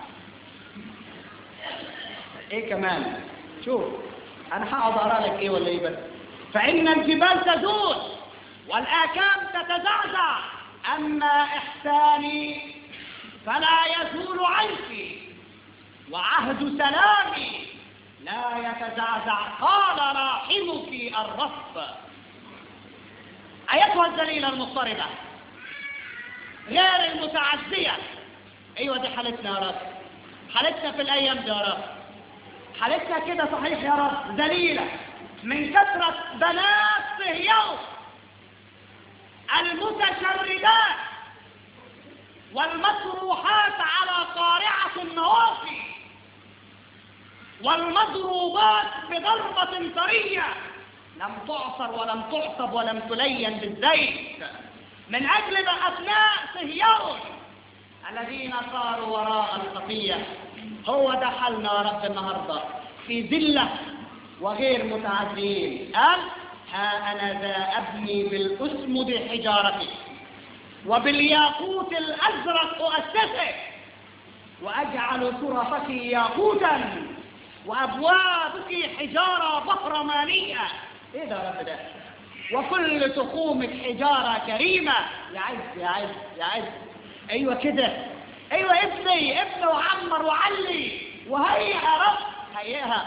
إيه كمان شوف أنا هقعد أقرأ لك إيه ولا إيه بس فإن الجبال تزول والآكام تتزعزع أما إحساني فلا يزول عنك وعهد سلامي لا يتزعزع قال راحمك الرب أيتها الذليلة المضطربة غير المتعزية أيوة دي حالتنا يا رب حالتنا في الأيام دي يا رب حالتنا كده صحيح يا رب ذليلة من كثرة بنات صهيون المتشردات والمطروحات على قارعة النواصي والمضروبات بضربة طرية لم تعصر ولم تعصب ولم تلين بالزيت من أجل أبناء صهيون الذين صاروا وراء الخطية هو ده حالنا يا رب النهاردة في ذلة وغير متعزين قال ها أنا ذا أبني بالأسمد حجارتي وبالياقوت الأزرق أؤسسه وأجعل شرفك ياقوتا وأبوابك حجارة بحرمانية إيه ده يا رب ده وكل تخومك حجارة كريمة يا عز يا عز يا عز أيوة كده أيوة ابني ابني وعمر وعلي وهيئ يا رب هيئها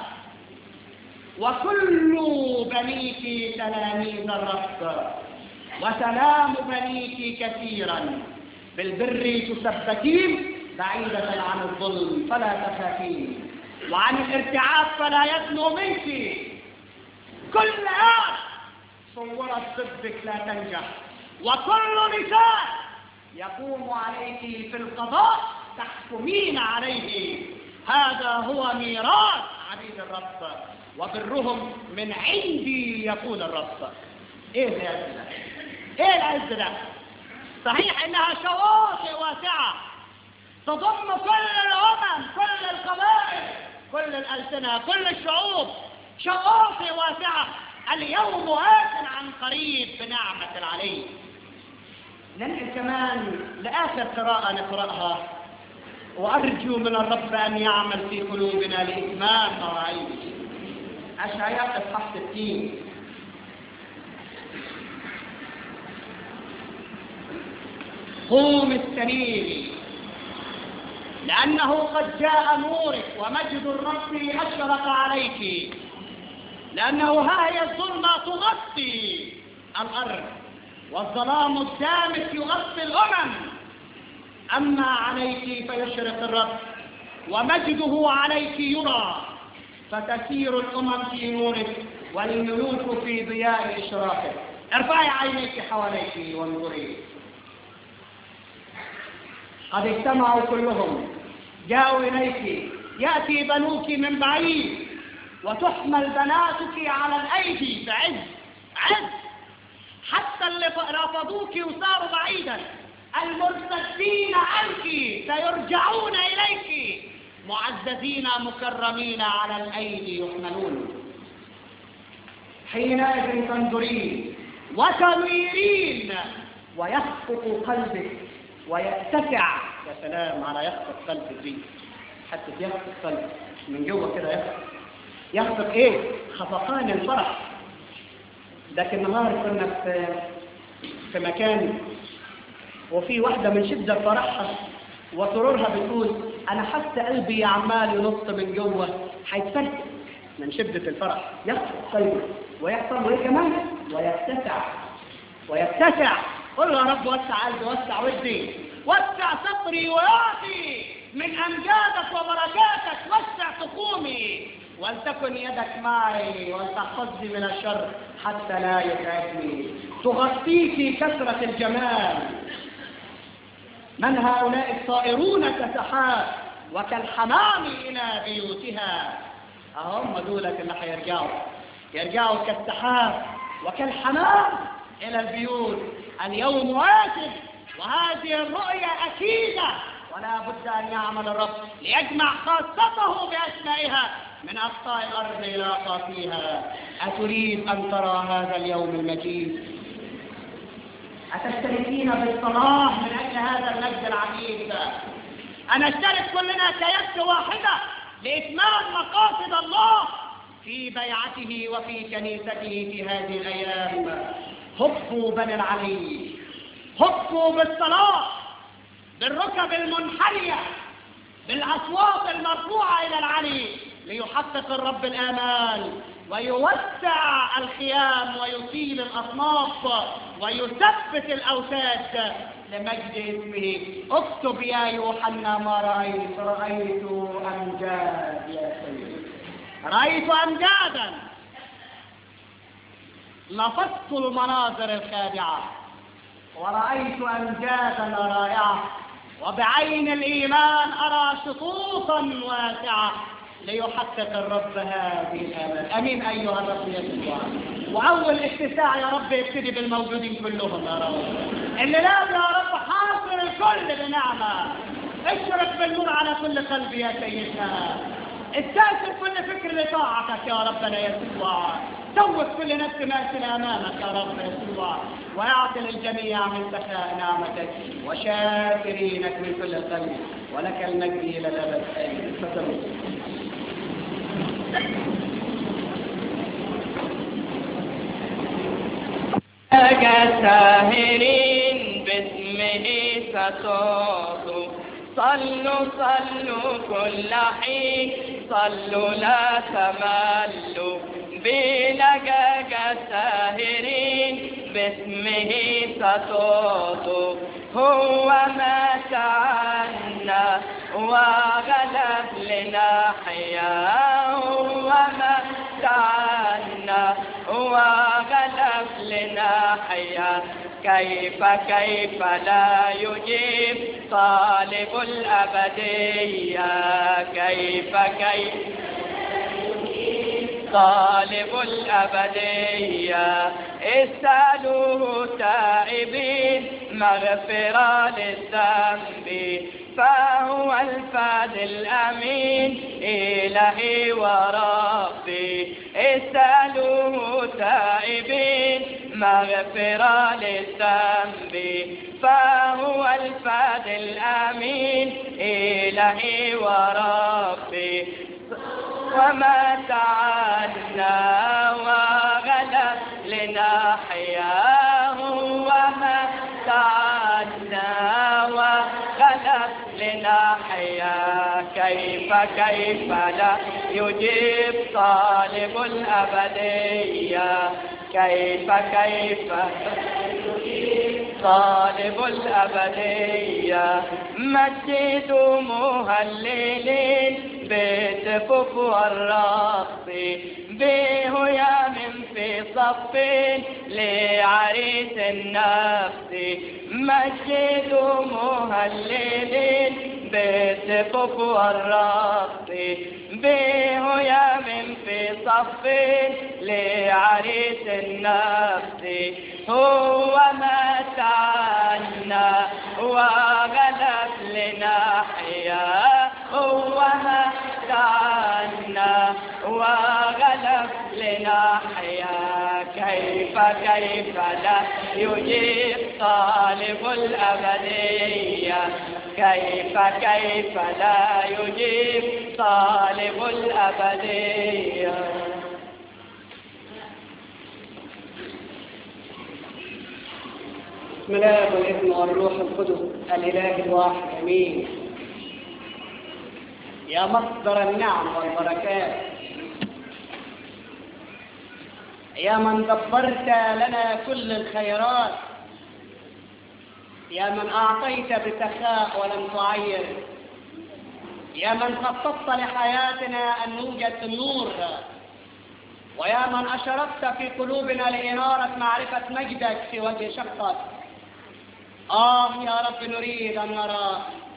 وكل بنيك تلاميذ الرب وسلام بنيك كثيرا بالبر تثبتين بعيدة عن الظلم فلا تخافين وعن الارتعاب فلا يدنو منك كل آن صورت ضدك لا تنجح وكل نساء يقوم عليك في القضاء تحكمين عليه هذا هو ميراث عبيد الرب وبرهم من عندي يقول الرب ايه العز ده ايه العز ده صحيح انها شواطئ واسعة تضم كل الامم كل القبائل كل الالسنة كل الشعوب شواطئ واسعة اليوم آت عن قريب بنعمة العلي ننقل كمان لآخر قراءة نقرأها وأرجو من الرب أن يعمل في قلوبنا لإتمام مواعيد أشعياء إصحاح 60 قوم السليم لأنه قد جاء نورك ومجد الرب أشرق عليك لأنه ها هي الظلمة تغطي الأرض والظلام الدامس يغطي الأمم أما عليك فيشرق الرب ومجده عليك يرى فتسير الأمم في نورك والملوك في ضياء إشراقك ارفعي عينيك حواليك وانظري قد اجتمعوا كلهم جاءوا إليك يأتي بنوك من بعيد وتحمل بناتك على الأيدي بعز عز حتى اللي رفضوك وصاروا بعيدا المرتدين عنك سيرجعون إليك معززين مكرمين على الأيدي يحملون حينئذ تنظرين وتنيرين ويخفق قلبك ويتسع يا سلام على يخفق قلبك دي حتى يخفق قلبك من جوه كده يخفق يخفق ايه خفقان الفرح لكن النهار كنا في في مكان وفي واحدة من شدة فرحها وسرورها بتقول أنا حاسة قلبي عمال ينط من جوه هيتفرق من شدة الفرح يخفق قلبه ويحصل ايه كمان ويتسع ويتسع قل له يا رب وسع قلبي وسع ودي وسع صدري ويعطي من أمجادك وبركاتك وسع تقومي ولتكن يدك معي ولتحفظني من الشر حتى لا يتعبني تغطيك كثرة الجمال من هؤلاء الطائرون كسحاب وكالحمام إلى بيوتها هم دولك اللي حيرجعوا يرجعوا كالسحاب وكالحمام إلى البيوت اليوم واجب وهذه الرؤية أكيدة ولا بد أن يعمل الرب ليجمع خاصته بأسمائها من أقصاء الأرض إلى أقاصيها أتريد أن ترى هذا اليوم المجيد أتشتركين بالصلاة من أجل هذا المجد العجيب أن نشترك كلنا كيد واحدة لإتمام مقاصد الله في بيعته وفي كنيسته في هذه الأيام هبوا بني العلي هبوا بالصلاة بالركب المنحنية بالأصوات المرفوعة إلى العلي ليحقق الرب الآمال ويوسع الخيام ويطيل الأصناف ويثبت الأوتاد لمجد اسمه اكتب يا يوحنا ما رأيت رأيت أمجاد يا سيدي رأيت أمجادا لفظت المناظر الخادعة ورأيت أمجادا رائعة وبعين الإيمان أرى شطوطا واسعة ليحقق الرب هذه الآمال أمين أيها الرب يسوع وأول اتساع يا رب يبتدي بالموجودين كلهم يا رب اللي لا يا رب حاصر الكل بنعمة اشرق بالنور على كل قلب يا سيدنا استأثر كل فكر لطاعتك يا ربنا يسوع توف كل نفس ماسل امامك يا رب يسوع واعطي للجميع من سخاء نعمتك وشاكرينك من كل القلب ولك المجد الى الابد امين تفضلوا كساهرين باسمه ستوضوا صلوا صلوا كل حين صلوا لا تملوا بلجاج ساهرين باسمه ستوضوا هو ما تعنا وغلب لنا حياه هو ما تعنا وغلب لنا حياه كيف كيف لا يجيب طالب الأبدية كيف كيف طالب الأبدية اسألوه تائبين مغفرة للذنب فهو الفاد الأمين إلهي وربي اسألوه تائبين مغفرة للذنب فهو الفاد الأمين إلهي وربي وما تعالنا وغلب لنا حياه وما تعالنا وغلب لنا حياه كيف كيف لا يجيب طالب الأبدية كيف كيف طالب الأبدية مجدوا مهللين بالدفوف والرقص بهيام في صف لعريس النفس مجدوا مهللين بالدفوف والرقص بهيام في صف لعريس النفس هو ما تعنا وغلب لنا حياه هو ما تعنا وغلب لنا حياه كيف كيف لا يجيب طالب الأبدية كيف كيف لا يجيب طالب الأبدية بسم الله والابن والروح القدس الاله الواحد امين يا مصدر النعم والبركات يا من دبرت لنا كل الخيرات يا من اعطيت بسخاء ولم تعير يا من خططت لحياتنا ان نوجد في النور ويا من اشرقت في قلوبنا لاناره معرفه مجدك في وجه شخصك آه يا رب نريد أن نرى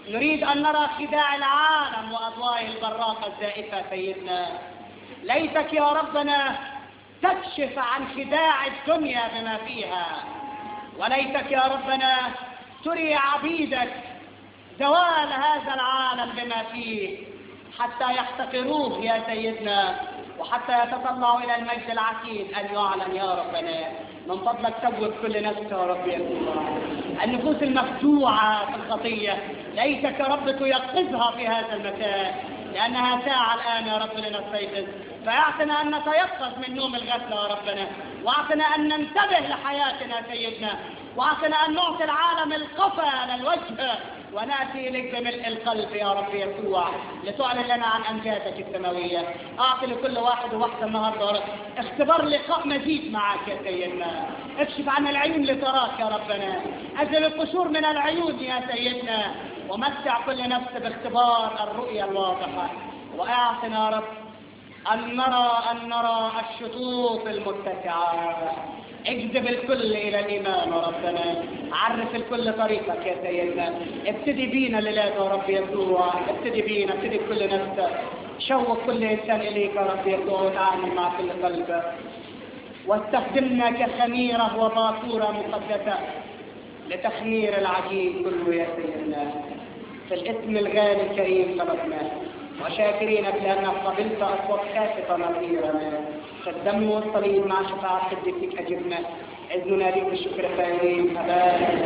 نريد أن نرى خداع العالم وأضواء البراقة الزائفة سيدنا ليتك يا ربنا تكشف عن خداع الدنيا بما فيها وليتك يا ربنا تري عبيدك زوال هذا العالم بما فيه حتى يحتقروه يا سيدنا وحتى يتطلعوا إلى المجد العتيد أن يعلن يا ربنا من فضلك توب كل نفس يا رب يسوع النفوس المفجوعة في الخطية ليتك يا رب تيقظها في هذا المكان لأنها ساعة الآن يا رب لنستيقظ فاعطنا أن نتيقظ من نوم الغفلة يا ربنا واعطنا أن ننتبه لحياتنا سيدنا واعطنا أن نعطي العالم القفا للوجه ونأتي إليك بملء القلب يا رب يسوع لتعلن لنا عن أمجادك السماوية أعطي لكل واحد وواحدة النهاردة يا رب اختبار لقاء مجيد معك يا سيدنا اكشف عن العيون لتراك يا ربنا أزل القشور من العيون يا سيدنا ومتع كل نفس باختبار الرؤية الواضحة وأعطنا يا رب أن نرى أن نرى الشطوط المتسعة اجذب الكل إلى الإيمان يا ربنا عرف الكل طريقك يا سيدنا ابتدي بينا لله يا رب يسوع ابتدي بينا ابتدي بكل نفس شوق كل إنسان إليك يا رب يسوع وتعامل مع كل قلب واستخدمنا كخميرة وباكورة مقدسة لتخمير العجين كله يا سيدنا في الاسم الغالي الكريم طلبناه وشاكرينك لأنك قبلت أصوات خافتة نظيرنا فالدم والصليب مع شفاعة قدسك أجبنا إذ نناديك بالشكر فاعلين أبانا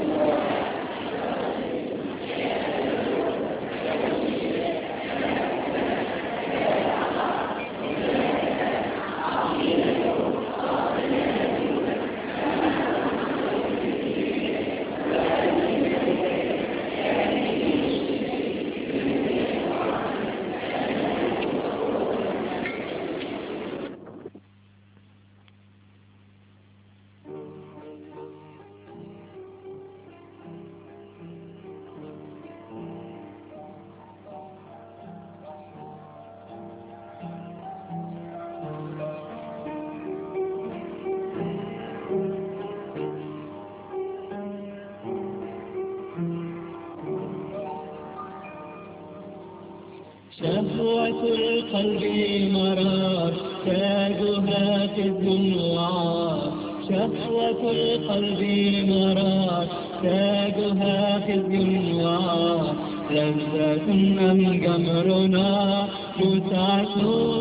شهوة القلب مرار تاجها في الدنوع شهوة القلب مرار تاجها في الدنوع لذة أم جمرنا متعة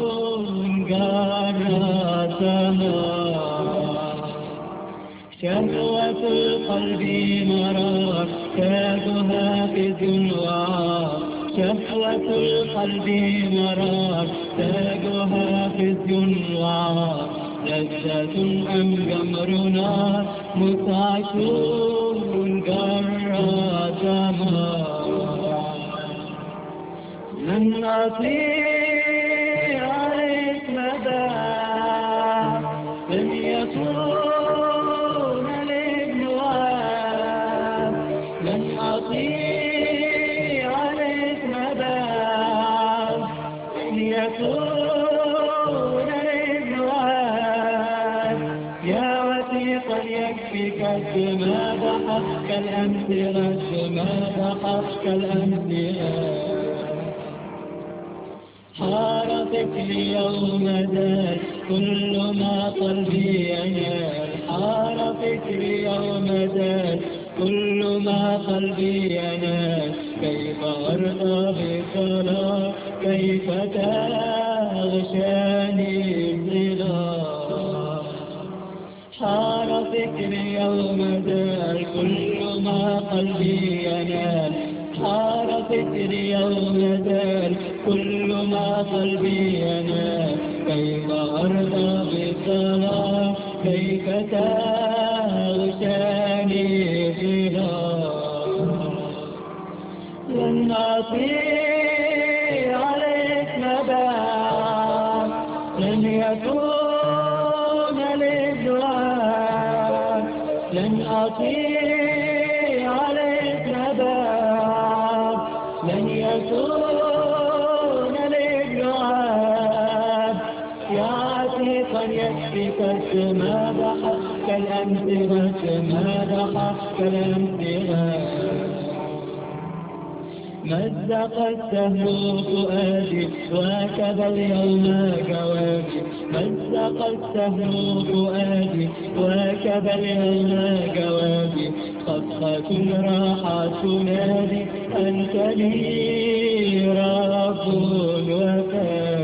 جراتنا شهوة القلب مرار تاجها في الدنوع شهوة القلب مرار تاجها في الدنوع لذة أم جمر نار متعة جرات من أطيع عليك مدى لن يكون الإجواب لن أطيع عليك مدى لن يكون الإجواب يا وثيقا يكفيك ما ضحكك الأمس غش ما ضحكك الأمس غش حارتك اليوم داش كل ما قلبي ينال حارتك اليوم داش كل ما قلبي ينال كيف أرضى بصلاة كيف تغشاني الظلال حارتك اليوم دار كل ما قلبي ينال حار فكري يوم دار كل ما قلبي ينال كيف أرضى بالصلاة كيف تغشاني ظلال لن أطيع عليك نبات لن يكون الإجوان لن أطيع عليك نبات لن يكون الإجوان يا عتيقا يكفيك ما ضحكك الأمس غش ما ضحكك الأمس غش مزق السهم فؤادي وكذا اليوم جوابي مزق السهم فؤادي وكذا اليوم جوابي صفقة راحة تنادي أنت لي رب وفادي